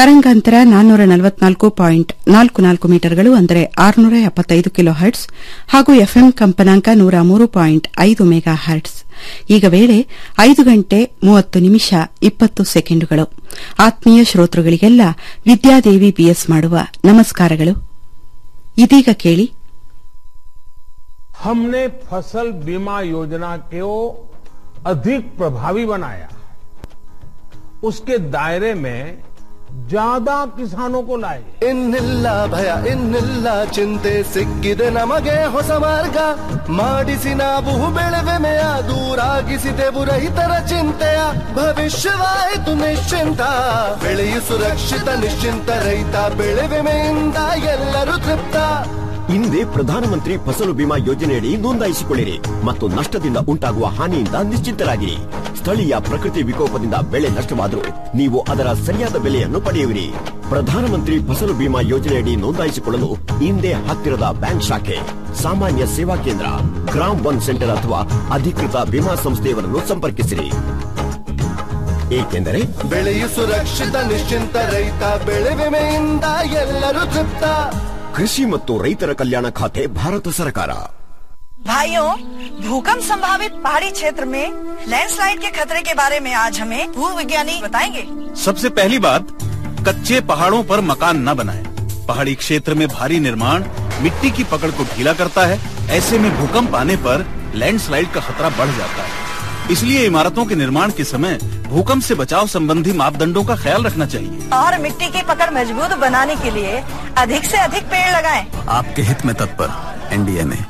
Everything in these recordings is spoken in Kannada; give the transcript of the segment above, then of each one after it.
ತರಂಗಾಂತರ ನಾನ್ನೂರ ನಲವತ್ನಾಲ್ಕು ಪಾಯಿಂಟ್ ನಾಲ್ಕು ನಾಲ್ಕು ಮೀಟರ್ಗಳು ಅಂದರೆ ಆರುನೂರ ಎಪ್ಪತ್ತೈದು ಕಿಲೋ ಹರ್ಟ್ಸ್ ಹಾಗೂ ಎಫ್ಎಂ ಕಂಪನಾಂಕ ನೂರ ಮೂರು ಪಾಯಿಂಟ್ ಐದು ಮೆಗಾ ಹರ್ಟ್ಸ್ ಈಗ ವೇಳೆ ಐದು ಗಂಟೆ ಮೂವತ್ತು ನಿಮಿಷ ಇಪ್ಪತ್ತು ಸೆಕೆಂಡುಗಳು ಆತ್ಮೀಯ ಶ್ರೋತೃಗಳಿಗೆಲ್ಲ ವಿದ್ಯಾದೇವಿ ಬಿಎಸ್ ಮಾಡುವ ನಮಸ್ಕಾರಗಳು ಇದೀಗ ಕೇಳಿ हमने फसल बीमा योजना को अधिक प्रभावी बनाया उसके दायरे में ज्यादा किसानों को लाए ಇನ್ನಿಲ್ಲ ಭಯ ಇನ್ನಿಲ್ಲ ಚಿಂತೆ ಸಿಕ್ಕಿದೆ ನಮಗೆ ಹೊಸ ಮಾರ್ಗ ಮಾಡಿಸಿ ನಾವು ಬೆಳೆವೆಮೆಯ ದೂರಾಗಿಸಿದೆವು ರೈತರ ಚಿಂತೆಯ ಭವಿಷ್ಯವಾಯಿತು ನಿಶ್ಚಿಂತ ಬೆಳೆಯು ಸುರಕ್ಷಿತ ನಿಶ್ಚಿಂತ ರೈತ ಬೆಳೆ ವಿಮೆಯಿಂದ ಎಲ್ಲರೂ ತೃಪ್ತ ಹಿಂದೆ ಪ್ರಧಾನಮಂತ್ರಿ ಫಸಲು ಬಿಮಾ ಯೋಜನೆಯಡಿ ನೋಂದಾಯಿಸಿಕೊಳ್ಳಿರಿ ಮತ್ತು ನಷ್ಟದಿಂದ ಉಂಟಾಗುವ ಹಾನಿಯಿಂದ ನಿಶ್ಚಿಂತರಾಗಿರಿ ಸ್ಥಳೀಯ ಪ್ರಕೃತಿ ವಿಕೋಪದಿಂದ ಬೆಳೆ ನಷ್ಟವಾದರೂ ನೀವು ಅದರ ಸರಿಯಾದ ಬೆಲೆಯನ್ನು ಪಡೆಯುವಿರಿ ಪ್ರಧಾನಮಂತ್ರಿ ಫಸಲು ಬಿಮಾ ಯೋಜನೆಯಡಿ ನೋಂದಾಯಿಸಿಕೊಳ್ಳಲು ಹಿಂದೆ ಹತ್ತಿರದ ಬ್ಯಾಂಕ್ ಶಾಖೆ ಸಾಮಾನ್ಯ ಸೇವಾ ಕೇಂದ್ರ ಗ್ರಾಮ್ ಒನ್ ಸೆಂಟರ್ ಅಥವಾ ಅಧಿಕೃತ ವಿಮಾ ಸಂಸ್ಥೆಯವರನ್ನು ಸಂಪರ್ಕಿಸಿರಿ ಏಕೆಂದರೆ ಬೆಳೆಯು ಸುರಕ್ಷಿತ ನಿಶ್ಚಿಂತ ರೈತ ಬೆಳೆ ವಿಮೆಯಿಂದ ಎಲ್ಲರೂ ತೃಪ್ತ ಕೃಷಿ ಮತ್ತು ರೈತರ ಕಲ್ಯಾಣ ಖಾತೆ ಭಾರತ ಸರ್ಕಾರ भाइयों भूकंप संभावित पहाड़ी क्षेत्र में लैंडस्लाइड के खतरे के बारे में आज हमें भू विज्ञानी बताएंगे सबसे पहली बात कच्चे पहाड़ों पर मकान न बनाएं। पहाड़ी क्षेत्र में भारी निर्माण मिट्टी की पकड़ को ढीला करता है ऐसे में भूकंप आने पर लैंडस्लाइड का खतरा बढ़ जाता है इसलिए इमारतों के निर्माण के समय भूकंप से बचाव संबंधी मापदंडों का ख्याल रखना चाहिए और मिट्टी की पकड़ मजबूत बनाने के लिए अधिक से अधिक पेड़ लगाएं। आपके हित में तत्पर एनडीएमए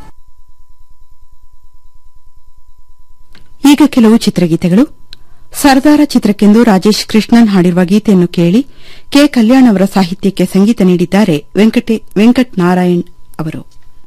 ಈಗ ಕೆಲವು ಚಿತ್ರಗೀತೆಗಳು ಸರ್ದಾರ ಚಿತ್ರಕ್ಕೆಂದು ರಾಜೇಶ್ ಕೃಷ್ಣನ್ ಹಾಡಿರುವ ಗೀತೆಯನ್ನು ಕೇಳಿ ಕೆ ಕಲ್ಯಾಣ್ ಅವರ ಸಾಹಿತ್ಯಕ್ಕೆ ಸಂಗೀತ ನೀಡಿದ್ದಾರೆ ವೆಂಕಟೆ- ವೆಂಕಟ್ ನಾರಾಯಣ್ ಅವರು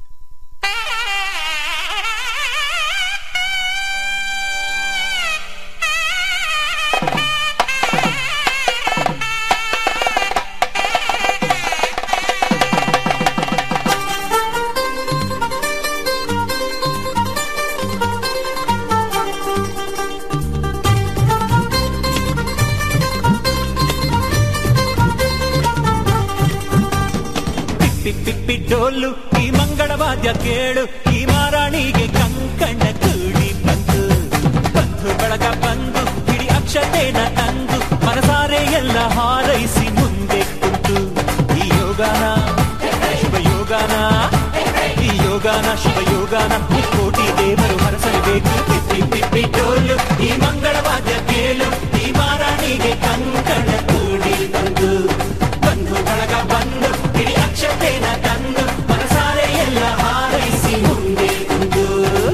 ಪಿಪ್ಪಿ ಪಿಪ್ಪಿ ಡೋಲು ಈ ಮಂಗಳವಾದ್ಯ ಕೇಳು ಈ ಮಾರಾಣಿಗೆ ಕಂಕಣ ಕೂಡಿ ಬಂತು ಬಂಧು ಬಳಗ ಬಂದು ಹಿಡಿ ಅಕ್ಷತೆನ ತಂದು ಮನಸಾರೆ ಎಲ್ಲ ಹಾರೈಸಿ ಮುಂದೆ ಕುಂತು ಈ ಯೋಗಾನ ಶುಭ ಯೋಗಾನ ಈ ಯೋಗಾನ ಶುಭ ಯೋಗಾನ ಕೋಟಿ ದೇವರು ಹರಸಲೇಬೇಕು ಪಿಪ್ಪಿ ಪಿಪ್ಪಿ ಡೋಲು ಈ ಮಂಗಳವಾದ್ಯ ಕೇಳು ಈ ಮಾರಾಣಿಗೆ ಕಂಕಣ ಕೂಡಿ ಬಂದು ಬಂಧು ಬಳಗ ಬಂದು ಹಿಡಿ ಅಕ್ಷತೆನ ತಂದು ಮನಸಾರೆ ಎಲ್ಲ ಹಾರೈಸಿ ಮುಂದೆ ಕುಂದು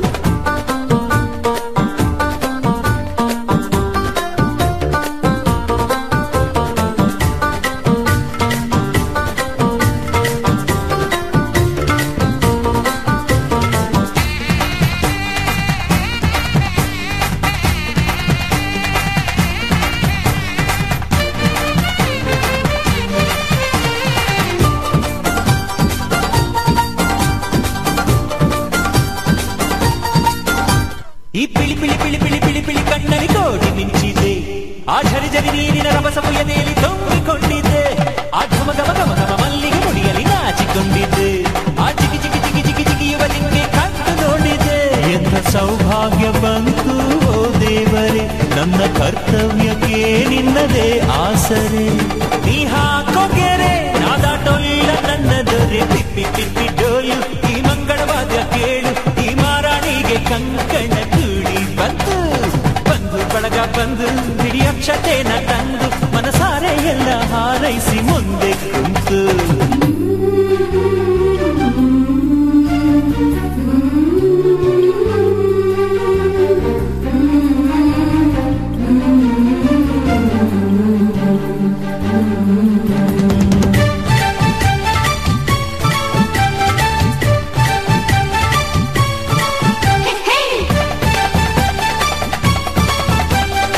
ಈ ಪಿಳಿ ಪಿಳಿ ಪಿಳಿ ಪಿಳಿ ಪಿಳಿ ಪಿಳಿ ಕಣ್ಣಲ್ಲಿ ಕೋಟಿ ಮಿಂಚಿದೆ ಆ ಝರಿ ಝರಿ ನೀರಿನ ರಭಸವು ಎದೆಯಲ್ಲಿ ತುಂಬಿಕೊಂಡಿದ್ದೆ ಆ ಘಮ ಘಮ ಘಮ ಘಮ ಮಲ್ಲಿಗೆ ಮುಡಿಯಲ್ಲಿ ನಾಚಿಕೊಂಡಿದ್ದೆ ಆ ಜಿಗಿ ಜಿಗಿ ಜಿಗಿ ಜಿಗಿ ಜಿಗಿಯುವ ನಿಂಗೆ ಕಂಡು ನೋಡಿದೆ ಎಂಥ ಸೌಭಾಗ್ಯ ಬಂತು ಓ ದೇವರೇ ನನ್ನ ಕರ್ತವ್ಯಕ್ಕೆ ನಿನ್ನದೇ ಆಸರೆ ನೀ ಹಾಕೋ ಗೆರೆ ನಾದಾಟೊಲ್ಲ ನನ್ನ ದೊರೆ ಪಿಪ್ಪಿ ಪಿಪ್ಪಿ ಡೋಲು ಈ ಮಂಗಳವಾದ್ಯ ಕೇಳು ಈ ಮಾರಾಣಿಗೆ ಕಂಕಣ ಕೂಡಿ ಬಂತು ಬಂದು ಬಳಗ ಬಂದು ಹಿಡಿ ಅಕ್ಷತೆನ ತಂದು ಮನಸಾರೆ ಎಲ್ಲ ಹಾರೈಸಿ ಮುಂದೆ ಕುಂತು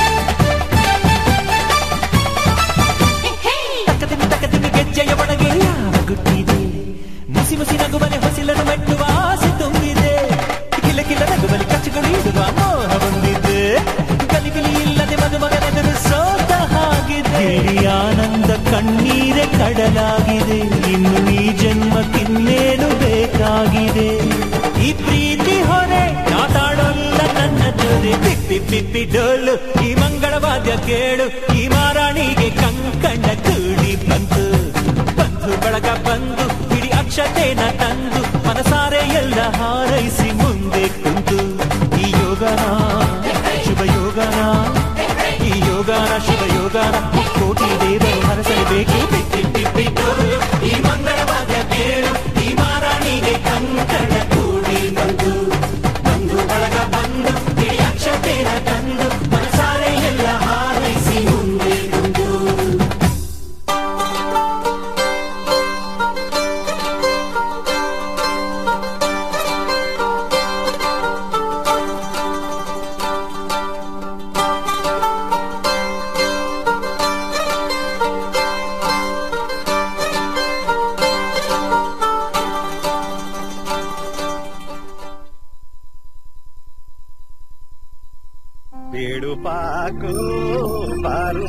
ತಕ್ಕದಿನ ತಕ್ಕದಿನ ಗೆಜ್ಜೆಯ ಒಳಗೆ ಕಣ್ಣೀರೆ ಕಡಲಾಗಿದೆ ಇನ್ನು ಈ ಜನ್ಮಕ್ಕಿನ್ನೇನು ಬೇಕಾಗಿದೆ ಈ ಪ್ರೀತಿ ಹೊರೆ ಮಾತಾಡೋಲ್ಲ ನನ್ನ ಜೊತೆ ಪಿಪ್ಪಿ ಪಿಪ್ಪಿ ಡೋಲು ಈ ಮಂಗಳವಾದ್ಯ ಕೇಳು ಈ ಮಾರಾಣಿಗೆ ಕಂಕಣ ಕೂಡಿ ಬಂತು ಬಂಧು ಬಳಗ ಬಂದು ಇಡೀ ಅಕ್ಷತೆನ ತಂದು ಮನಸಾರೆ ಎಲ್ಲ ಹಾರೈಸಿ ಮುಂದೆ ಕುಂತು ಈ ಯೋಗನ ಶುಭ ಯೋಗನ ಈ ಯೋಗನ ಶುಭ ಯೋಗನ ಕೋಟಿ ದೇವರು ಹರಸಲೇಬೇಕು ಪಿಪ್ಪಿ ಪಿಪ್ಪಿ ಡೋಲು ಈ ಮಂಗಳವಾದ್ಯ ಕೇಳು ಈ ಮಾರಾಣಿಗೆ ಕಂಕಣ ಕೂಡಿ ಬಂದು ಬಂಧು ಬಳಗ ಬಂದು ಇಡೀ ಅಕ್ಷತೆನ ತಂದು ಮನಸಾರೆ ಎಲ್ಲ ಹಾರೈಸಿ ಮುಂದೆ ಕುಂತು पेड़ों पाको पारू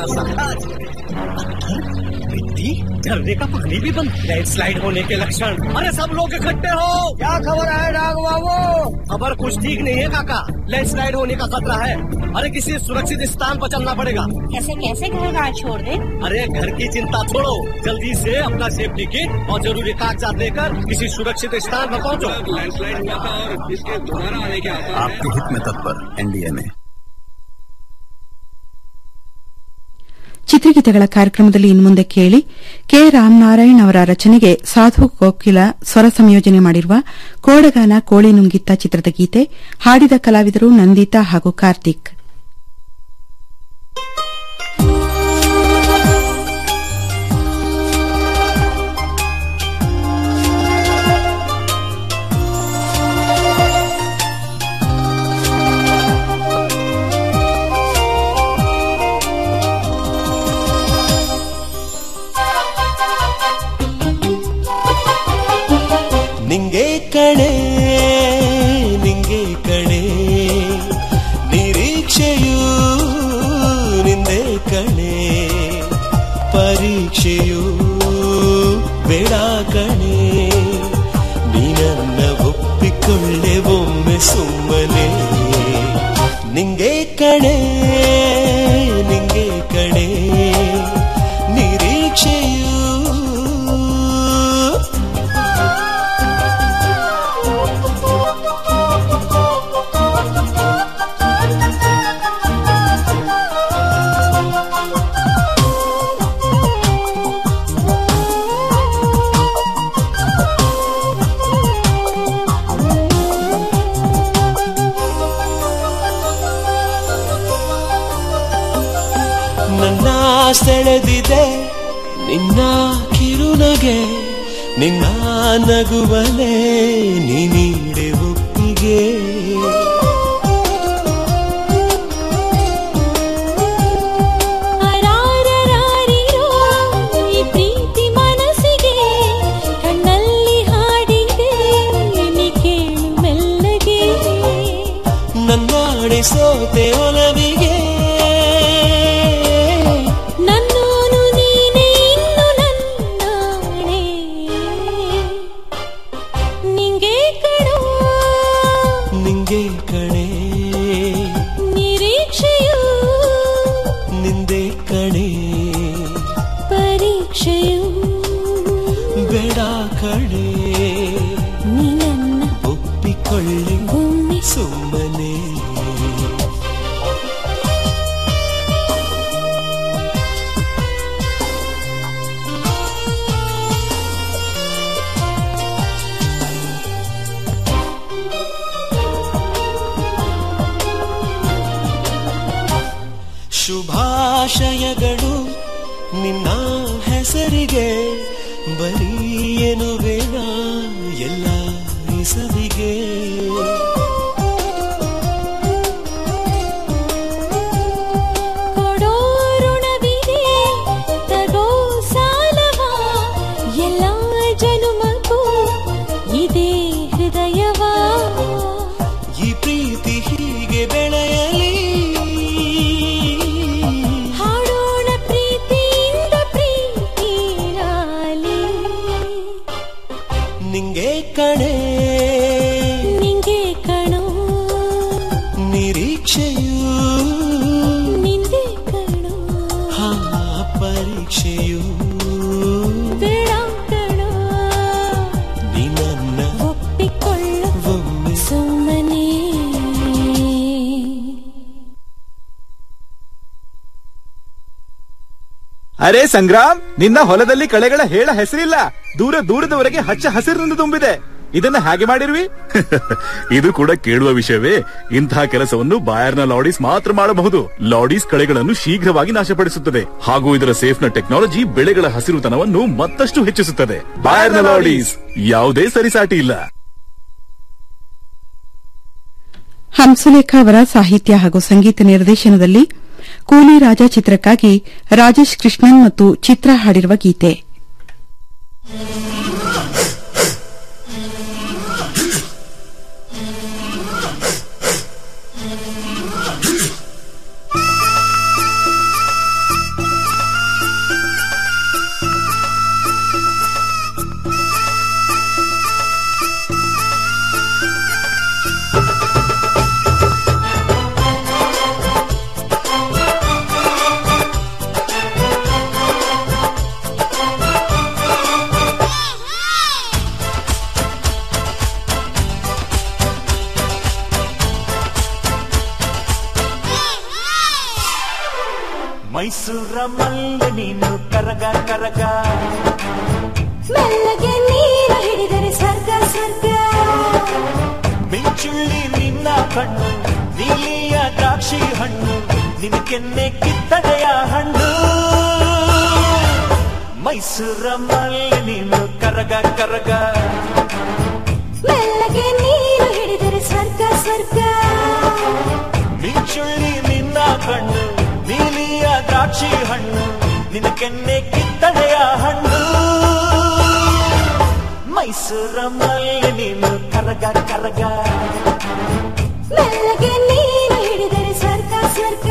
मिट्टी झरने का पानी भी बंद लैंडस्लाइड होने के लक्षण अरे सब लोग इकट्ठे हो क्या खबर है डाग बाबू खबर कुछ ठीक नहीं है काका लैंडस्लाइड होने का खतरा है अरे किसी सुरक्षित स्थान पर चलना पड़ेगा कैसे कैसे घर गाड़ छोड़ दे अरे घर की चिंता छोड़ो जल्दी से अपना सेफ्टी किट और जरूरी कागजात लेकर किसी सुरक्षित स्थान पर पहुंचो लैंडस्लाइड हुआ था और इसके दोबारा आने के आपके हित में तत्पर एनडीए में ಚಿತ್ರಗೀತೆಗಳ ಕಾರ್ಯಕ್ರಮದಲ್ಲಿ ಇನ್ನು ಮುಂದೆ ಕೇಳಿ ಕೆ ರಾಮನಾರಾಯಣ್ ಅವರ ರಚನೆಗೆ ಸಾಧು ಕೋಕಿಲ ಸ್ವರ ಸಂಯೋಜನೆ ಮಾಡಿರುವ ಕೋಡಗಾನ ಕೋಳಿ ನುಂಗಿತ್ತ ಚಿತ್ರದ ಗೀತೆ ಹಾಡಿದ ಕಲಾವಿದರು ನಂದಿತಾ ಹಾಗೂ ಕಾರ್ತಿಕ್ ನಿಂಗೆ ಕಣೆ ನಿಂಗೆ ಕಣೆ ನಿರೀಕ್ಷೆಯೂ ನಿಂದೆ ಕಣೆ ಪರೀಕ್ಷೆಯೂ ಬೇಡ ಕಣೆ ನೀನನ್ನ ಒಪ್ಪಿಕೊಳ್ಳೆ ಒಮ್ಮೆ ಸುಮ್ಮನೆ ನಿಂಗೆ ಕಣೆ ನಿಂಗೆ ಕಣೆ ನಿರೀಕ್ಷೆಯೂ ನನ್ನ ಸೆಳೆದಿದೆ ನಿನ್ನ ಕಿರುನಗೆ ನಿನ್ನ ನಗುವಲೆ ನೀ ನೀಡೆ ಒಪ್ಪಿಗೆ ಅರಾರರಾರಿರೋ ಈ ಪ್ರೀತಿ ಮನಸ್ಸಿಗೆ ಕಣ್ಣಲ್ಲಿ ಹಾಡಿದೆ ನೀ ಕೇಳು ಮೆಲ್ಲಗೆ ನನ್ನಾಡೆ ಸೋತೆ ಒಲವಿಗೆ ನನ್ನೋನು ನೀನೇ ಇನ್ನು ನನ್ನಾಣೆ ನಿಂಗೆ ಕಣೋ ನಿಂಗೆ ಕಣೆ ನಿರೀಕ್ಷೆಯು ನಿಂದೆ ಕಣೆ ಪರೀಕ್ಷೆಯು ಬೇಡ ಕಣೆ ನೀ ನನ್ನ ಒಪ್ಪಿಕೊಳ್ಳಿ ಒಮ್ಮೆ ಸುಮ್ಮನೆ ಶುಭಾಶಯಗಳು ನಿನ್ನ ಹೆಸರಿಗೆ ಬರೀ ಎನ್ನುವೆನ ಎಲ್ಲ ಹೆಸರಿಗೆ ಕೊಡೋ ಋಣವಿದೆ ತಗೋ ಸಾಲವ ಎಲ್ಲ ಜನುಮಕ್ಕೂ ಇದೇ ಹೃದಯವಾ ಈ ಪ್ರೀತಿ ಹೀಗೆ ಬೆಳೆಯಲಿ ಹಾಡೋಣ ಪ್ರೀತಿಯಿಂದ ಪ್ರೀತಿಯ ಪರೀಕ್ಷೆಯು ಬೇಡ ನಿನ್ನ ಒಪ್ಪಿಕೊಳ್ಳು ಒಮ್ಮೆ ಸುಮ್ಮನೆ ಅರೆ ಸಂಗ್ರಾಮ್ ನಿನ್ನ ಹೊಲದಲ್ಲಿ ಕಳೆಗಳ ಹೇಳ ಹೆಸರಿಲ್ಲ ದೂರ ದೂರದವರೆಗೆ ಹಚ್ಚ ಹಸಿರಿನಿಂದ ತುಂಬಿದೆ ಇದನ್ನ ಹಾಗೆ ಮಾಡಿರ್ವಿ ಇದು ಕೂಡ ಕೇಳುವ ವಿಷಯವೇ ಇಂತಹ ಕೆಲಸವನ್ನು ಬಾಯರ್ನ ಲಾಡೀಸ್ ಮಾತ್ರ ಮಾಡಬಹುದು ಲಾಡೀಸ್ ಕಳೆಗಳನ್ನು ಶೀಘ್ರವಾಗಿ ನಾಶಪಡಿಸುತ್ತದೆ ಹಾಗೂ ಇದರ ಸೇಫ್ನ ಟೆಕ್ನಾಲಜಿ ಬೆಳೆಗಳ ಹಸಿರುತನವನ್ನು ಮತ್ತಷ್ಟು ಹೆಚ್ಚಿಸುತ್ತದೆ ಬಾಯರ್ನ ಲಾಡೀಸ್ ಯಾವುದೇ ಸರಿಸಾಟಿ ಇಲ್ಲ ಹಂಸಲೇಖ ಅವರ ಸಾಹಿತ್ಯ ಹಾಗೂ ಸಂಗೀತ ನಿರ್ದೇಶನದಲ್ಲಿ ಕೂಲಿ ರಾಜ ಚಿತ್ರಕ್ಕಾಗಿ ರಾಜೇಶ್ ಕೃಷ್ಣನ್ ಮತ್ತು ಚಿತ್ರ ಹಾಡಿರುವ ಗೀತೆ ಮೈಸೂರ ಮಲ್ಲೆ ನೀನು ಕರಗ ಕರಗ ಮೆಲ್ಲಗೆ ನೀರು ಹಿಡಿದರೆ ಸ್ವರ್ಗ ಸ್ವರ್ಗ ಮಿಂಚುಳ್ಳಿ ನಿನ್ನ ಕಣ್ಣು ನೀಲಿಯ ದ್ರಾಕ್ಷಿ ಹಣ್ಣು ನಿನ್ನ ಕೆನ್ನೆ ಕಿತ್ತಳೆಯ ಹಣ್ಣು ಮೈಸೂರ ಮಲ್ಲೆ ನೀನು ಕರಗ ಕರಗ ಮೆಲ್ಲಗೆ ನೀರು ಹಿಡಿದರೆ ಸ್ವರ್ಗ ಸ್ವರ್ಗ ಮಿಂಚುಳ್ಳಿ ನಿನ್ನ ಕಣ್ಣು ನೀಲಿಯ ದ್ರಾಕ್ಷಿ ಹಣ್ಣು ನಿನ್ನ ಕೆನ್ನೆ ಕಿತ್ತಳೆಯ ಹಣ್ಣು ಮೈಸೂರ ಮಲ್ಲೆ ನೀನು ಕರಗ ಕರಗ ಮೆಲ್ಲಗೆ ನೀರು ಹಿಡಿದರೆ ಸ್ವರ್ಗ ಸ್ವರ್ಗ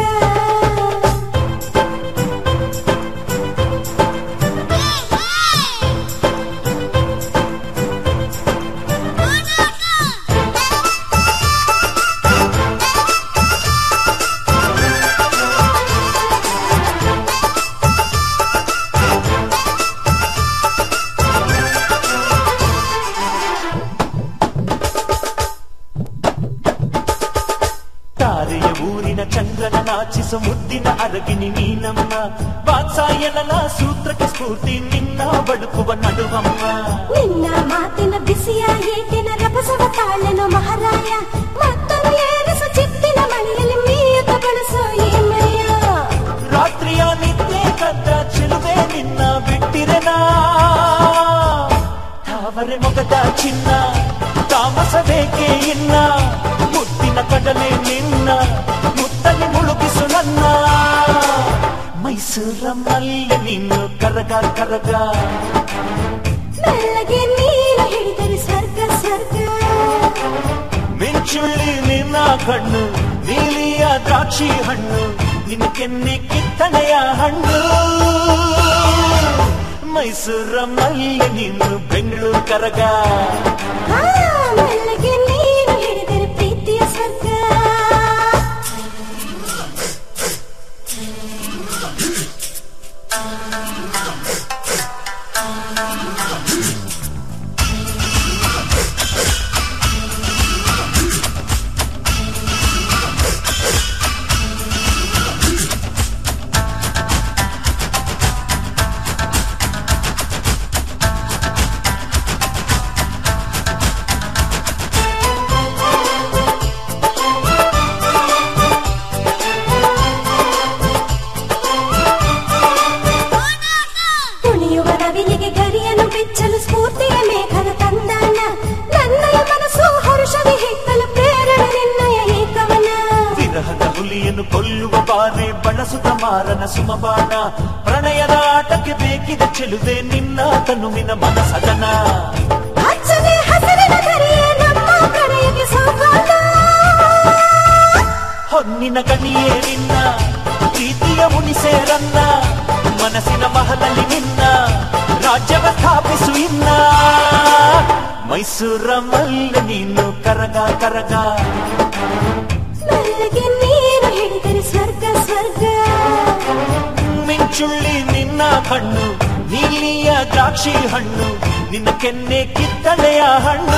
ತಾರೆಯ ಊರಿನ ಚಂದ್ರನ ನಾಚಿಸು ಮುದ್ದಿನ ಅರಗಿನಿ ನೀನಮ್ಮ ವಾತ್ಸಾಯನನ ಸೂತ್ರಕ್ಕೆ ಸ್ಫೂರ್ತಿ ನಿನ್ನ ಬಡುಕುವ ನಡುವಮ್ಮ ನಿನ್ನ ಮಾತಿನ ಬಿಸಿಯ ಏಟಿನ ರಭಸವ ತಾಳೆನು ಮಹಾರಾಯ ಮತ್ತೊಂದು ಏರಿಸು ಚಿತ್ತಿನ ಮಳೆಯಲ್ಲಿ ಮೀಯುತ್ತ ಬಳಸೋ ಈ ಮೈಯ ರಾತ್ರಿಯ ನಿದ್ದೆ ಕದ್ದ ಚೆಲುವೆ ನಿನ್ನ ಬಿಟ್ಟಿರೆನಾ ತಾವರೆ ಮೊಗದ ಚಿನ್ನ ತಾಮಸಬೇಕೆ ಇನ್ನ ಮುತ್ತಿನ ಕಡಲೆ ನಿನ್ನ ಮುತ್ತಲ್ಲಿ ಮುಳುಗಿಸು ನನ್ನ ಮೈಸೂರ ಮಲ್ಲೆ ನೀನು ಕರಗ ಕರಗ ಮೆಲ್ಲಗೆ ನೀರು ಹಿಡಿದರೆ ಸ್ವರ್ಗ ಸ್ವರ್ಗ ಮಿಂಚುಳ್ಳಿ ನಿನ್ನ ಕಣ್ಣು ನೀಲಿಯ ದ್ರಾಕ್ಷಿ ಹಣ್ಣು ನಿನ್ನ ಕೆನ್ನೆ ಕಿತ್ತಳೆಯ ಹಣ್ಣು ಮೈಸೂರ ಮಲ್ಲೆ ನೀನು ಬೆಂಗಳೂರು ಕರಗ ಆ, ಮೆಲ್ಲಗೆ ನೀರು ಹಿಡಿದರೆ ಪ್ರೀತಿಯ ಸ್ವರ್ಗ ತುಣಿಯುವ ನವಿಲಿಗೆ ಗರಿಯನ್ನು ಬಿಚ್ಚಲು ಸ್ಫೂರ್ತಿಯ ಮೇಘದ ತಂದಾನ ನನ್ನಯ ಮನಸ್ಸು ಹರುಷವಿ ಹೆಕ್ಕಲು ಪ್ರೇರಣೆ ನಿನ್ನಯ ಏಕವನ ವಿರಹದ ಹುಲಿಯನ್ನು ಕೊಲ್ಲುವ ಬಾರೆ ಬಳಸುತ್ತ ಮಾರನ ಸುಮಬಾಣ ಪ್ರಣಯದ ಆಟಕ್ಕೆ ಬೇಕಿದ ಚೆಲುವೆ ನಿನ್ನ ತನುವಿನ ಮನಸದನ ಹಚ್ಚನೆ ಹಸಿರಿನ ಗರಿಯೇ ನಮ್ಮ ಪ್ರಣಯಕ್ಕೆ ಸೌಹಾರ್ದ ಹೊನ್ನಿನ ಗಣಿಯೇ ನಿನ್ನ ಪ್ರೀತಿಯ ಮುನಿಸೇರನ್ನ ಮನಸ್ಸಿನ ಮಹಲಲ್ಲಿ ನಿನ್ನ ರಾಜ್ಯವ ಸ್ಥಾಪಿಸು ಇನ್ನ ಮೈಸೂರ ಮಲ್ಲ ನೀನು ಕರಗ ಕರಗ ಮೆಲ್ಲಗೆ ನೀರು ಹಿಡಿದರೆ ಸ್ವರ್ಗ ಸ್ವರ್ಗ ಮಿಂಚುಳ್ಳಿ ನಿನ್ನ ಕಣ್ಣು ನೀಲಿಯ ದ್ರಾಕ್ಷಿ ಹಣ್ಣು ನಿನ್ನ ಕೆನ್ನೆ ಕಿತ್ತಳೆಯ ಹಣ್ಣು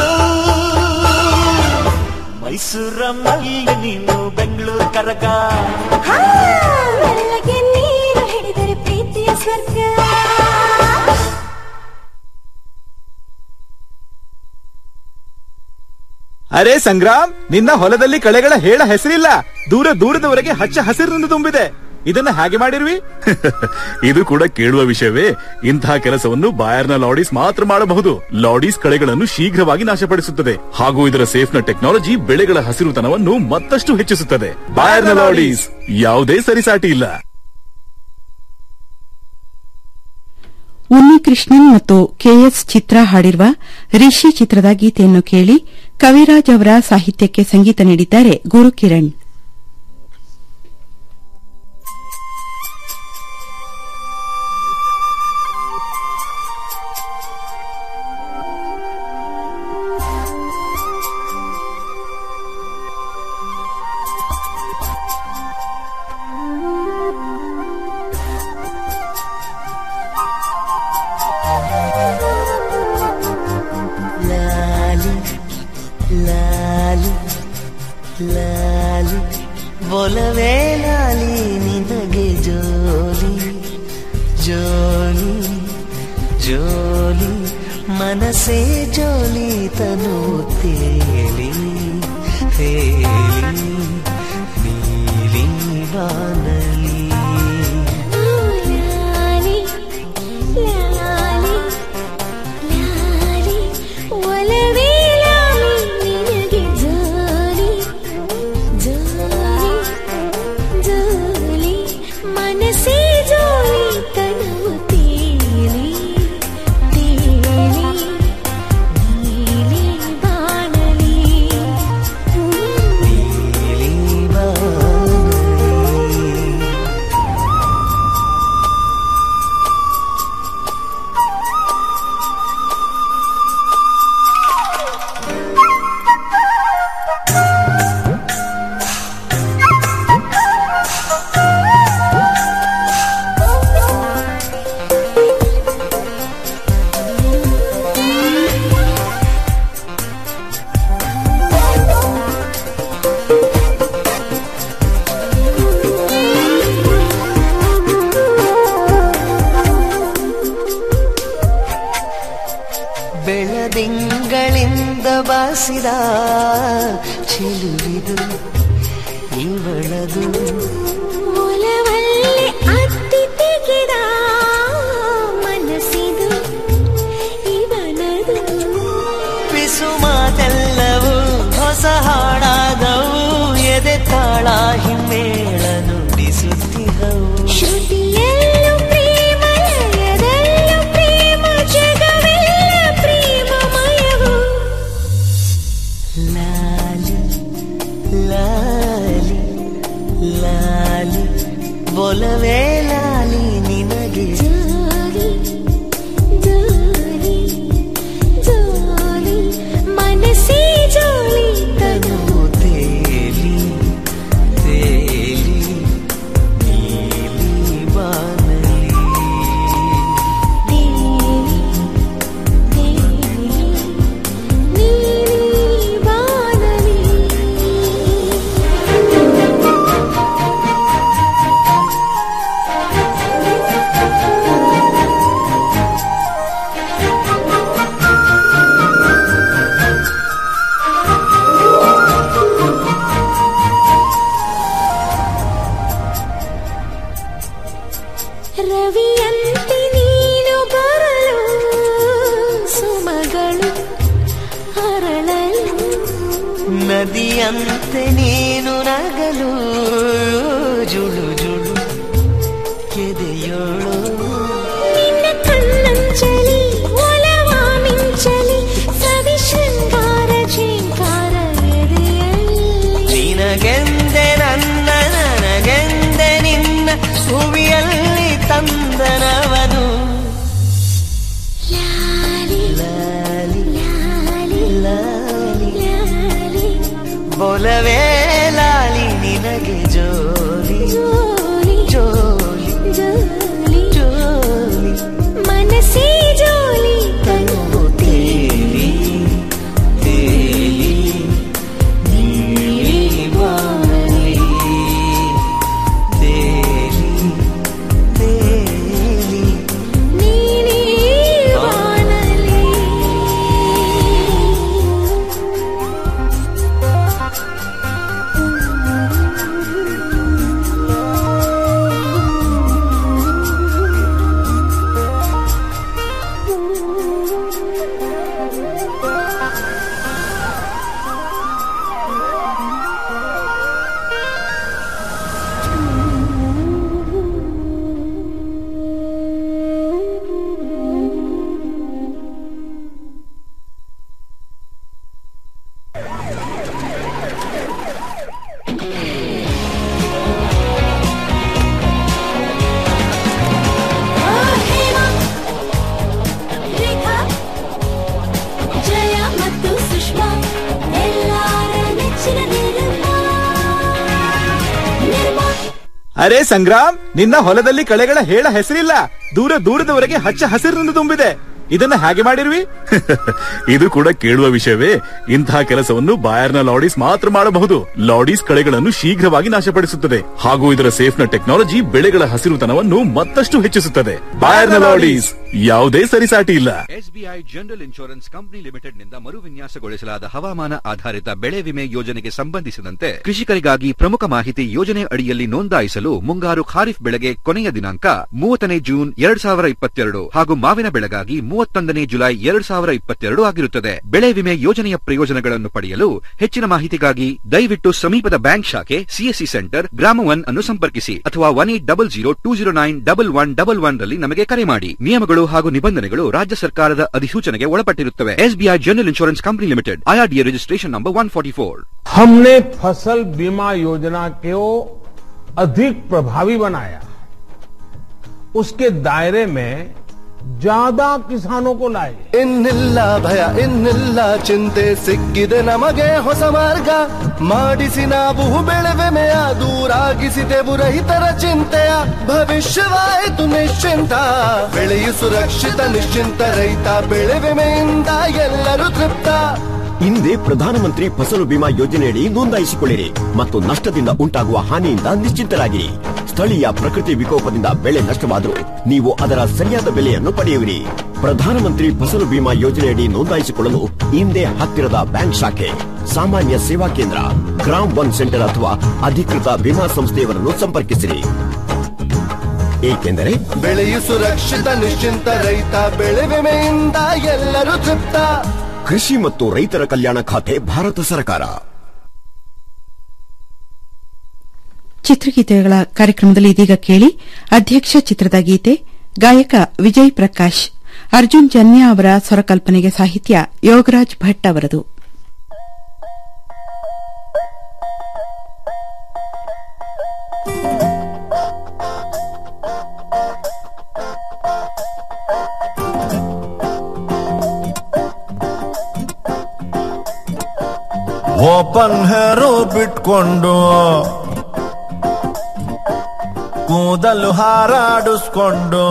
ಮೈಸೂರ ಮಲ್ಲಿ ನೀನು ಬೆಂಗಳೂರು ಕರಗ ಬೆಳ್ಳಗೆ ನೀರು ಹಿಡಿದರೆ ಪ್ರೀತಿಯ ಸ್ವರ್ಗ ಅರೆ ಸಂಗ್ರಾಮ್ ನಿನ್ನ ಹೊಲದಲ್ಲಿ ಕಳೆಗಳ ಹೇಳ ಹೆಸರಿಲ್ಲ ದೂರ ದೂರದವರೆಗೆ ಹಚ್ಚ ಹಸಿರಿನಿಂದ ತುಂಬಿದೆ ಇದನ್ನ ಹಾಗೆ ಮಾಡಿರ್ವಿ ಇದು ಕೂಡ ಕೇಳುವ ವಿಷಯವೇ ಇಂತಹ ಕೆಲಸವನ್ನು ಬಾಯರ್ನ ಲಾಡೀಸ್ ಮಾತ್ರ ಮಾಡಬಹುದು ಲಾಡೀಸ್ ಕಳೆಗಳನ್ನು ಶೀಘ್ರವಾಗಿ ನಾಶಪಡಿಸುತ್ತದೆ ಹಾಗೂ ಇದರ ಸೇಫ್ನ ಟೆಕ್ನಾಲಜಿ ಬೆಳೆಗಳ ಹಸಿರುತನವನ್ನು ಮತ್ತಷ್ಟು ಹೆಚ್ಚಿಸುತ್ತದೆ ಬಾಯರ್ನ ಲಾಡೀಸ್ ಯಾವುದೇ ಸರಿಸಾಟಿ ಇಲ್ಲ ಉನ್ನಿ ಕೃಷ್ಣನ್ ಮತ್ತು ಕೆಎಸ್ ಚಿತ್ರ ಹಾಡಿರುವ ರಿಷಿ ಚಿತ್ರದ ಗೀತೆಯನ್ನು ಕೇಳಿ ಕವಿರಾಜ್ ಅವರ ಸಾಹಿತ್ಯಕ್ಕೆ ಸಂಗೀತ ನೀಡಿದ್ದಾರೆ ಗುರುಕಿರಣ್ ಲಾಲಿ ಲಾಲಿ ಲಾಲಿ ಬೊಲವೇ ಲಾಲಿ ನಿನಗೆ ಜೋಲಿ ಜೋಲಿ ಜೋಲಿ ಮನಸೇ ಜೋಲಿ ತನು ತೇಲಿ ತೇಲಿ ನೀಲಿ ಬಾನಲಿ ಲಾಲಿ ಲಾಲಿ ಲಾಲಿ ಒಲವೇ ಲಾಲಿ ನಿನಗೆ ಜೋಲಿ ಜೋಲಿ ಜೋಲಿ ಮನಸ್ಸೇ ಜೋಲಿ ತನುವು ತೇಲಿ ತೇಲಿ ನೀಲಿ ಬಾಣಲಿ ನೀಲಿ ಬಾನಲಿ ಬೆಳದಿಂಗಳಿಂದ ಬಾಸಿದ ಚೆಲುವಿದು ಇವಳದು ಒಲವಲ್ಲಿ ಅತ್ತಿ ತೆಗೆದ ಮನಸ್ಸಿದು ಇವನದು ಪಿಸು ಮಾತೆಲ್ಲವೂ ಹೊಸ ಹಾಡಾದವು ಎದೆ ತಾಳ ಹಿಮ್ಮೇಳ ನುಡಿಸುತ್ತಿಹವು ಶ್ರುತಿಯಲ್ಲೂ ಪ್ರೇಮ ಲಯದಲ್ಲೂ ಪ್ರೇಮ ಜಗವೆಲ್ಲ ಪ್ರೇಮಮಯವು ಲಾಲಿ ಲಾಲಿ ಲಾಲಿ ಬೊಲವೇ ಲಾಲಿ ನಿನಗೆ ಜೋಲಿ ಜೋಲಿ ಜೋಲಿ ಮನಸ್ಸೇ ಜೋಲಿ ತನು ತೇಲಿ ತೇಲಿ ನೀಲಿ ಬಾನಲಿ ತೇಲಿ ತೇಲಿ ನೀಲಿ ಬಾನಲಿ ರವಿಯಂತೆ ನೀನು ಬರಲು ಸುಮಗಳು ಹರಳಲು ನದಿಯಂತೆ ನೀನು ನಗಲು ಜುಳು ಜುಳು ಕೆದೆಯೋಳು ನಿನ್ನ ಕಣ್ಣಂಚಲಿ ಒಲವ ಮಿಂಚಲಿ ಸವಿ ಶೃಂಗಾರ ಝೇಂಕಾರ ಎದೆಯಲ್ಲಿ ನಿನಗೆಂದೆ ನನ್ನ ನನಗೆಂದೆ ನಿನ್ನ ಭುವಿಯಲ್ಲಿ ತಂದನವನು ಲಾಲಿ ಲಾಲಿ ಲಾಲಿ ಲಾಲಿ ಲಾಲಿ ಬೊಲವೇ ಲಾಲಿ ನಿನಗೆ ಜೋಲಿ ಜೋಲಿ ಅರೆ ಸಂಗ್ರಾಮ್ ನಿನ್ನ ಹೊಲದಲ್ಲಿ ಕಳೆಗಳ ಹೇಳ ಹೆಸರಿಲ್ಲ ದೂರ ದೂರದವರೆಗೆ ಹಚ್ಚ ಹಸಿರಿನಿಂದ ತುಂಬಿದೆ ಇದನ್ನ ಹೇಗೆ ಮಾಡಿರುವಿ ಇದು ಕೂಡ ಕೇಳುವ ವಿಷಯವೇ ಇಂತಹ ಕೆಲಸವನ್ನು ಬಾಯರ್ನ ಲಾಡೀಸ್ ಮಾತ್ರ ಮಾಡಬಹುದು ಲಾಡೀಸ್ ಕಳೆಗಳನ್ನು ಶೀಘ್ರವಾಗಿ ನಾಶಪಡಿಸುತ್ತದೆ ಹಾಗೂ ಇದರ ಸೇಫ್ನ ಟೆಕ್ನಾಲಜಿ ಬೆಳೆಗಳ ಹಸಿರುತನವನ್ನು ಮತ್ತಷ್ಟು ಹೆಚ್ಚಿಸುತ್ತದೆ ಬಾಯರ್ನ ಲಾಡೀಸ್ ಯಾವುದೇ ಸರಿಸಾಟಿ ಇಲ್ಲ SBI general insurance company limited ನಿಂದ ಮರುವಿನ್ಯಾಸಗೊಳಿಸಲಾದ ಹವಾಮಾನ ಆಧಾರಿತ ಬೆಳೆ ವಿಮೆ ಯೋಜನೆಗೆ ಸಂಬಂಧಿಸಿದಂತೆ ಕೃಷಿಕರಿಗಾಗಿ ಪ್ರಮುಖ ಮಾಹಿತಿ ಯೋಜನೆ ಅಡಿಯಲ್ಲಿ ನೋಂದಾಯಿಸಲು ಮುಂಗಾರು ಖಾರಿಫ್ ಬೆಳೆಗೆ ಕೊನೆಯ ದಿನಾಂಕ ಮೂವತ್ತನೇ ಜೂನ್ ಎರಡ್ ಸಾವಿರ ಇಪ್ಪತ್ತೆರಡು ಹಾಗೂ ಮಾವಿನ ಬೆಳೆಗಾಗಿ ಮೂವತ್ತೊಂದನೇ ಜುಲೈ ಎರಡ್ ಸಾವಿರ ಇಪ್ಪತ್ತೆರಡು ಆಗಿರುತ್ತದೆ ಬೆಳೆ ವಿಮೆ ಯೋಜನೆಯ ಪ್ರಯೋಜನಗಳನ್ನು ಪಡೆಯಲು ಹೆಚ್ಚಿನ ಮಾಹಿತಿಗಾಗಿ ದಯವಿಟ್ಟು ಸಮೀಪದ ಬ್ಯಾಂಕ್ ಶಾಖೆ ಸಿಎಸ್ಸಿ ಸೆಂಟರ್ ಗ್ರಾಮ ಒನ್ ಅನ್ನು ಸಂಪರ್ಕಿಸಿ ಅಥವಾ one eight double zero two zero nine double one double one ರಲ್ಲಿ ನಮಗೆ ಕರೆ ಮಾಡಿ ನಿಯಮಗಳು ಹಾಗೂ ನಿಬಂಧನೆಗಳು ರಾಜ್ಯ ಸರ್ಕಾರದ ಅಧಿಸೂಚನೆಗೆ ಒಳಪಟ್ಟಿರುತ್ತವೆ SBI general insurance company limited IRDA registration number one forty four हमने फसल बीमा योजना को अधिक प्रभावी बनाया उसके दायरे में ज्यादा किसानों को लाए ಇನ್ನಿಲ್ಲ ಭಯ ಇನ್ನಿಲ್ಲ ಚಿಂತೆ ಸಿಕ್ಕಿದೆ ನಮಗೆ ಹೊಸ ಮಾರ್ಗ ಮಾಡಿಸಿ ನಾವು ಬೆಳೆವೆಮೆಯ ದೂರಾಗಿಸಿದೆವು ರೈತರ ಚಿಂತೆಯ ಭವಿಷ್ಯವಾಯಿತು ನಿಶ್ಚಿಂತ ಬೆಳೆಯು ಸುರಕ್ಷಿತ ನಿಶ್ಚಿಂತ ರೈತ ಬೆಳೆ ವಿಮೆಯಿಂದ ಎಲ್ಲರೂ ತೃಪ್ತ ಹಿಂದೆ ಪ್ರಧಾನಮಂತ್ರಿ ಫಸಲು ಬಿಮಾ ಯೋಜನೆಯಡಿ ನೋಂದಾಯಿಸಿಕೊಳ್ಳಿರಿ ಮತ್ತು ನಷ್ಟದಿಂದ ಉಂಟಾಗುವ ಹಾನಿಯಿಂದ ನಿಶ್ಚಿಂತರಾಗಿರಿ ಸ್ಥಳೀಯ ಪ್ರಕೃತಿ ವಿಕೋಪದಿಂದ ಬೆಳೆ ನಷ್ಟವಾದರೂ ನೀವು ಅದರ ಸರಿಯಾದ ಬೆಲೆಯನ್ನು ಪಡೆಯುವಿರಿ ಪ್ರಧಾನಮಂತ್ರಿ ಫಸಲು ಬಿಮಾ ಯೋಜನೆಯಡಿ ನೋಂದಾಯಿಸಿಕೊಳ್ಳಲು ಹಿಂದೆ ಹತ್ತಿರದ ಬ್ಯಾಂಕ್ ಶಾಖೆ ಸಾಮಾನ್ಯ ಸೇವಾ ಕೇಂದ್ರ ಗ್ರಾಮ್ ಒನ್ ಸೆಂಟರ್ ಅಥವಾ ಅಧಿಕೃತ ವಿಮಾ ಸಂಸ್ಥೆಯವರನ್ನು ಸಂಪರ್ಕಿಸಿರಿ ಏಕೆಂದರೆ ಬೆಳೆಯು ಸುರಕ್ಷಿತ ನಿಶ್ಚಿಂತ ರೈತ ಬೆಳೆ ವಿಮೆಯಿಂದ ಎಲ್ಲರೂ ತೃಪ್ತ ಕೃಷಿ ಮತ್ತು ರೈತರ ಕಲ್ಯಾಣ ಖಾತೆ ಭಾರತ ಸರ್ಕಾರ ಚಿತ್ರಗೀತೆಗಳ ಕಾರ್ಯಕ್ರಮದಲ್ಲಿ ಇದೀಗ ಕೇಳಿ ಅಧ್ಯಕ್ಷ ಚಿತ್ರದ ಗೀತೆ ಗಾಯಕ ವಿಜಯ್ ಪ್ರಕಾಶ್ ಅರ್ಜುನ್ ಜನ್ಯ ಅವರ ಸ್ವರಕಲ್ಪನೆಗೆ ಸಾಹಿತ್ಯ ಯೋಗರಾಜ್ ಭಟ್ ಅವರದು ಓಪನ್ ಹೇರು ಬಿಟ್ಕೊಂಡು ಕೂದಲು ಹಾರಾಡಿಸ್ಕೊಂಡು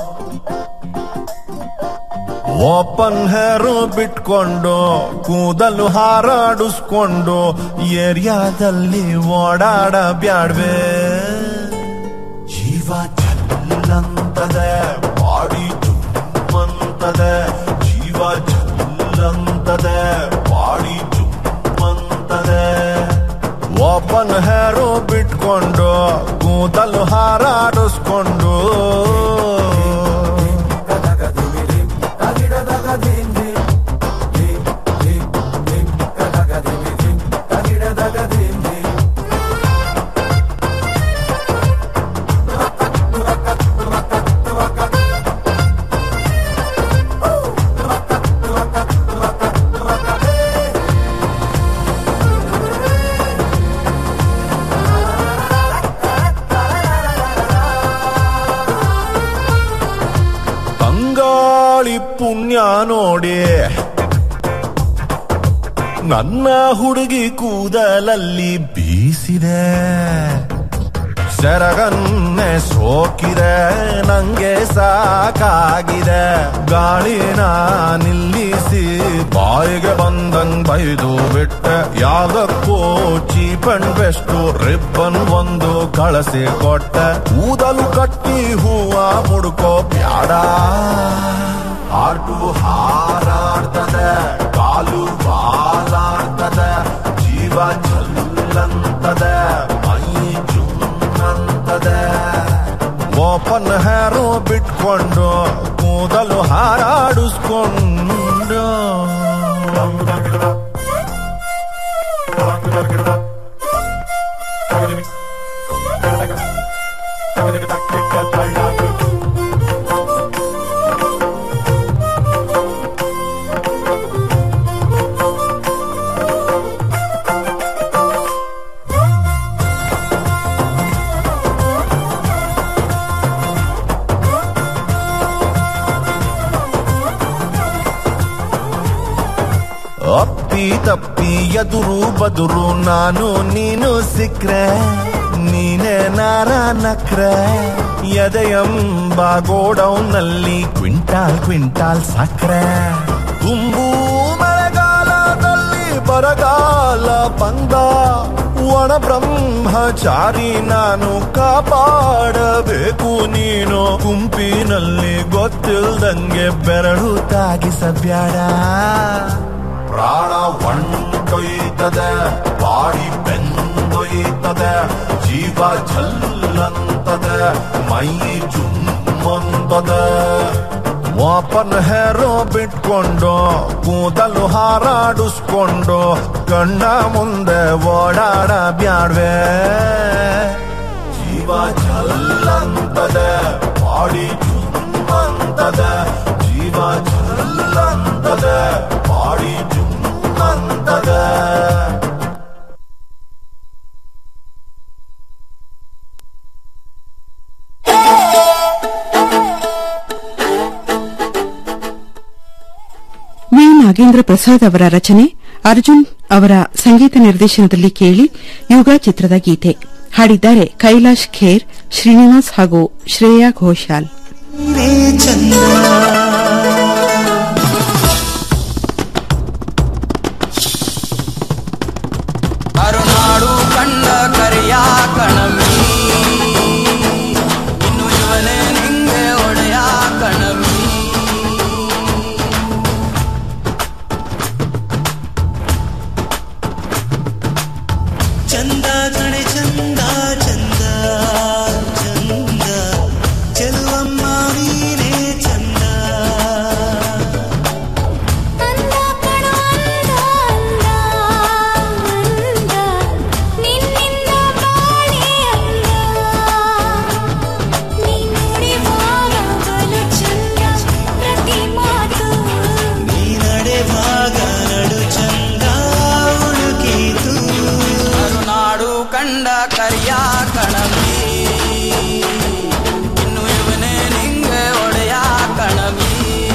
ಓಪನ್ ಹೇರು ಬಿಟ್ಕೊಂಡು ಕೂದಲು ಹಾರಾಡಿಸ್ಕೊಂಡು ಏರಿಯಾದಲ್ಲಿ ಓಡಾಡ ಬ್ಯಾಡ್ವೆ ಜೀವ ಚಲ್ಲಂತದೆ ಬಾಡಿ ಜುಮ್ಮಂತದೆ ಜೀವ ಚಲ್ಲಂತದೆ ಬಾಡಿ ಜುಮ್ಮಂತದೆ ಓಪನ್ ಹೇರು ಬಿಟ್ಕೊಂಡು ಕೂದಲು ಹಾರಾಡಿಸ್ಕೊಂಡು ತಂಗಾಳಿ ಪುಣ್ಯ ನೋಡಿ ನನ್ನ ಹುಡುಗಿ ಕೂದಲಲ್ಲಿ ಬೀಸಿದೆ ಸೆರಗನ್ನೆ ಸೋಕಿದೆ ನಂಗೆ ಸಾಕಾಗಿದೆ ಗಾಳಿನ ನಿಲ್ಲಿಸಿ ಬಾಯಿಗೆ ಬಂದಂಗ್ ಬೈದು ಬಿಟ್ಟೆ ಯಾವ್ದಕ್ಕೂ ಚೀಪ್ ಅಂಡ್ ಬೆಸ್ಟ್ ರಿಬ್ಬನ್ ಒಂದು ಕಳಸಿ ಕೊಟ್ಟೆ ಕೂದಲು ಕಟ್ಟಿ ಹೂವ ಮುಡ್ಕೋ ಬ್ಯಾಡ ಆಟು ಹಾರಾಡ್ತದೆ ಕಾಲು ಬಾಲಾಡ್ತದೆ ಜೀವ ಚಲ್ಲಂತದೆ ಮೈ ಜುಮ್ಮಂತದೆ ಓಪನ್ ಹೇರು ಬಿಟ್ಕೊಂಡು ಕೂದಲು ಹಾರಾಡಿಸ್ಕೊಂಡು ಅಪ್ಪಿ ತಪ್ಪಿ ಎದುರು ಬದುರು ನಾನು ನೀನು ಸಿಕ್ರೆ ನೀನೆ ನಾರ ನಕ್ರೆ ಎದೆಯಂಬ ಗೋಡೌನ್ನಲ್ಲಿ ಕ್ವಿಂಟಾಲ್ ಕ್ವಿಂಟಾಲ್ ಸಕ್ರೆ ತುಂಬು ಮಳೆಗಾಲದಲ್ಲಿ ಬರಗಾಲ ಬಂದ ಒಣ ಬ್ರಹ್ಮಚಾರಿ ನಾನು ಕಾಪಾಡಬೇಕು ನೀನು ಗುಂಪಿನಲ್ಲಿ ಗೊತ್ತಿಲ್ದಂಗೆ ಬೆರಳು ತಾಗಿಸಬ್ಯಾಡ ಪ್ರಾಣ ಹೊಂಟೊಯ್ತದೆ ಬಾಡಿ ಬೆಂದೊಯ್ತದೆ ಜೀವ ಝಲ್ಲಂತದೆ ಮೈ ಜುಮ್ಮಂತದೆ ಓಪನ್ ಹೇರೋ ಬಿಟ್ಕೊಂಡು ಕೂದಲು ಹಾರಾಡಿಸ್ಕೊಂಡು ಕಣ್ಣ ಮುಂದೆ ಓಡಾಡ ಬ್ಯಾಡ್ವೆ ಜೀವ ಝಲ್ಲಂತದೆ ಬಾಡಿ ಜುಮ್ಮಂತದೆ ಜೀವ ಝಲ್ಲಂತದೆ ಬಾಡಿ ಜುಮ್ಮಂತದೆ ವಿ ನಾಗೇಂದ್ರ ಪ್ರಸಾದ್ ಅವರ ರಚನೆ ಅರ್ಜುನ್ ಅವರ ಸಂಗೀತ ನಿರ್ದೇಶನದಲ್ಲಿ ಕೇಳಿ ಯುಗ ಚಿತ್ರದ ಗೀತೆ ಹಾಡಿದ್ದಾರೆ ಕೈಲಾಶ್ ಖೇರ್ ಶ್ರೀನಿವಾಸ್ ಹಾಗೂ ಶ್ರೇಯಾ ಘೋಷಾಲ್ ಕರುನಾಡು ಕಂಡ ಕರೆಯ ಕಣಮಿ ಇನ್ನು ಇವನೇ ನಿಂಗೆ ಒಡೆಯ ಕಣಮಿ ಚಂದ ಕಣೆ ಚಂದ ಚಂದ ಚಂದ ಚೆಲುವಮ್ಮ ನೀನೇ ಚಂದ ಅಂದ ಕಣೋ ಅಂದ ಅಂದ ಅಂದ ನಿನ್ನಿಂದ ಬಾಳೆ ಅಂದ ನೀ ನುಡಿವಾಗ ಬಲು ಚಂದ ಪ್ರತಿ ಮಾತು ನೀ ನಡೆವಾಗ ನಡು ಚಂದ ಉಳುಕೀತು ಕರುನಾಡು ಕಂಡ ಕರಿಯ ಕಣಮಿ ಇನ್ನು ಇವನೇ ನಿಂಗೆ ಒಡೆಯ ಕಣಮಿ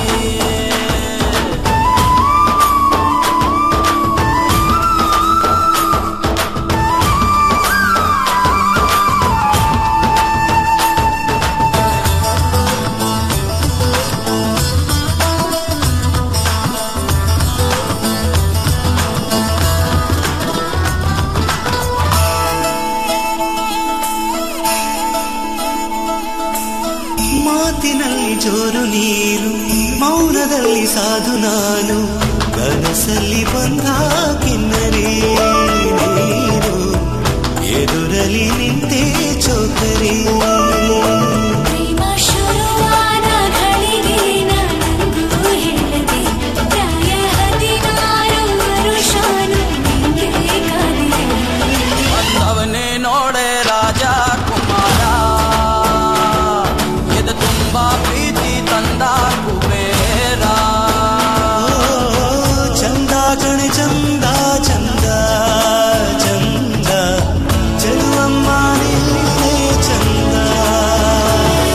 ಮಾತಿನಲ್ಲಿ ಜೋರು ನೀರು ಮೌನದಲ್ಲಿ ಸಾಧು ನಾನು ಕನಸಲ್ಲಿ ಬಂದ ಕಿನ್ನರಿ ನೀರು ಎದುರಲಿ ನಿಂತೆ ಚೋಕರಿ ಪ್ರೇಮ ಶುರುವಾದ ಘಳಿಗೆ ನಾನಂದು ಹೇಳದೆ ಪ್ರಾಯ ಹದಿನಾರು ವರುಷಾನು ನಿಂಗೆ ಕಾದಿದೆ ಬಂದವನೇ ನೋಡೆ ರಾಜ ಕುಮಾರ ಎದೆ ತುಂಬಾ ಪ್ರೀತಿ ತಂದ ಕುಬೇರ ಚಂದ ಕಣೆ ಚಂದ ಚಂದ ಚಂದ ಚೆಲುವಮ್ಮ ನೀನೇ ಚಂದ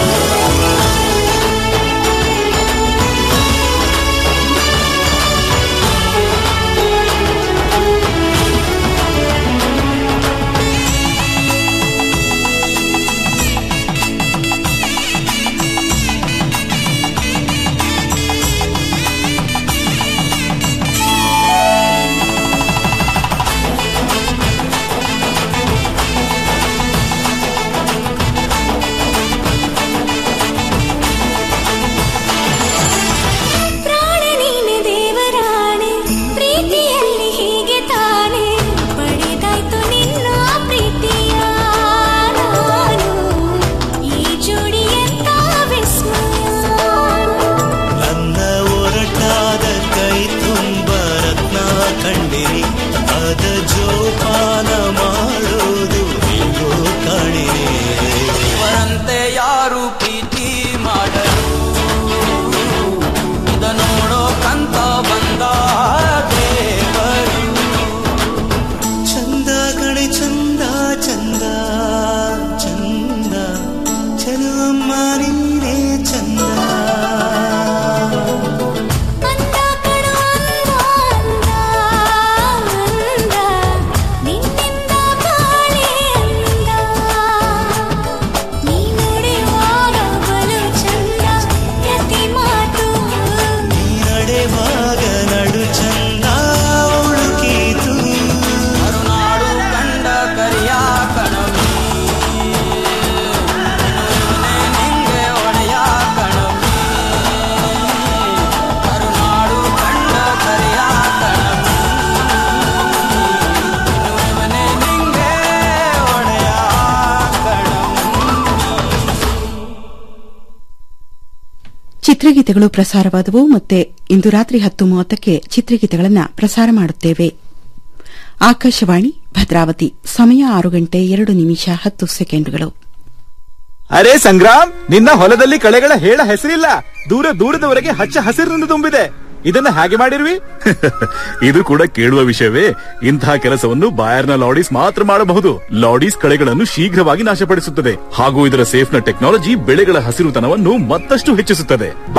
ಚಿತ್ರಗೀತೆಗಳು ಪ್ರಸಾರವಾದವು ಮತ್ತೆ ಇಂದು ರಾತ್ರಿ ಹತ್ತು ಮೂವತ್ತಕ್ಕೆ ಚಿತ್ರಗೀತೆಗಳನ್ನು ಪ್ರಸಾರ ಮಾಡುತ್ತೇವೆ ಆಕಾಶವಾಣಿ ಭದ್ರಾವತಿ ಸಮಯ ಆರು ಗಂಟೆ ಎರಡು ನಿಮಿಷ ಹತ್ತು ಸೆಕೆಂಡುಗಳು ಅರೆ ಸಂಗ್ರಾಮ್ ನಿನ್ನ ಹೊಲದಲ್ಲಿ ಕಳೆಗಳ ಹೇಳ ಹೆಸರಿಲ್ಲ ದೂರ ದೂರದವರೆಗೆ ಹಚ್ಚ ಹಸಿರಿನಿಂದ ತುಂಬಿದೆ ಇದನ್ನ ಹೇಗೆ ಮಾಡಿರ್ವಿ ಇದು ಕೂಡ ಕೇಳುವ ವಿಷಯವೇ ಇಂತಹ ಕೆಲಸವನ್ನು ಬಾಯರ್ನ ಲಾಡೀಸ್ ಮಾತ್ರ ಮಾಡಬಹುದು ಲಾಡೀಸ್ ಕಳೆಗಳನ್ನು ಶೀಘ್ರವಾಗಿ ನಾಶಪಡಿಸುತ್ತದೆ ಹಾಗೂ ಇದರ ಸೇಫ್ನ ಟೆಕ್ನಾಲಜಿ ಬೆಳೆಗಳ ಹಸಿರುತನವನ್ನು ಮತ್ತಷ್ಟು ಹೆಚ್ಚಿಸುತ್ತದೆ